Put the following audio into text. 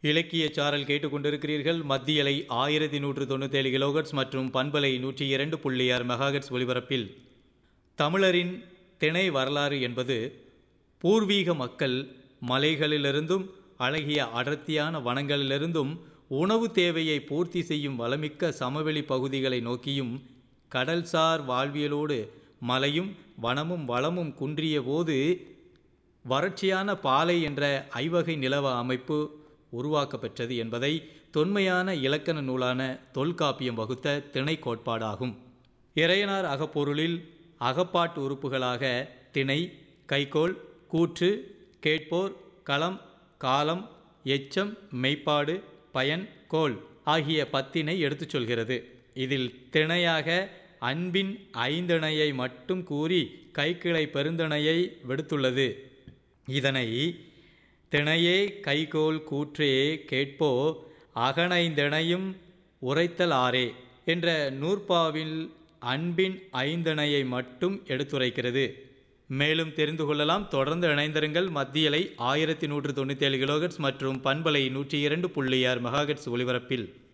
இலக்கிய சாரல் கேட்டுக்கொண்டிருக்கிறீர்கள் மத்தியலை ஆயிரத்தி நூற்று தொண்ணூத்தேழு கிலோகட்ஸ் மற்றும் பண்பலை நூற்றி இரண்டு புள்ளி ஆறு மெகாஹெட்ஸ் ஒலிபரப்பில் தமிழரின் திணை வரலாறு என்பது பூர்வீக மக்கள் மலைகளிலிருந்தும் அழகிய அடர்த்தியான வனங்களிலிருந்தும் உணவு தேவையை பூர்த்தி செய்யும் வளமிக்க சமவெளி பகுதிகளை நோக்கியும் கடல்சார் வாழ்வியலோடு மலையும் வனமும் வளமும் குன்றிய போது வறட்சியான பாலை என்ற ஐவகை நிலவ அமைப்பு உருவாக்கப்பெற்றது என்பதை தொன்மையான இலக்கண நூலான தொல்காப்பியம் வகுத்த திணை கோட்பாடாகும் இறையனார் அகப்பொருளில் அகப்பாட்டு உறுப்புகளாக திணை கைகோள் கூற்று கேட்போர் களம் காலம் எச்சம் மெய்ப்பாடு பயன் கோல் ஆகிய பத்தினை எடுத்துச் சொல்கிறது இதில் திணையாக அன்பின் ஐந்திணையை மட்டும் கூறி கைக்கிளை பெருந்திணையை விடுத்துள்ளது இதனை திணையே கைகோல் கூற்றே கேட்போ அகனைந்திணையும் உரைத்தல் ஆரே என்ற நூற்பாவில் அன்பின் ஐந்திணையை மட்டும் எடுத்துரைக்கிறது மேலும் தெரிந்து கொள்ளலாம் தொடர்ந்து இணைந்திருங்கள் மத்தியலை ஆயிரத்தி நூற்று தொண்ணூற்றி ஏழு கிலோகட்ஸ் மற்றும் பண்பலை நூற்றி இரண்டு புள்ளி ஆறு மெகாஹெட்ஸ் ஒலிபரப்பில்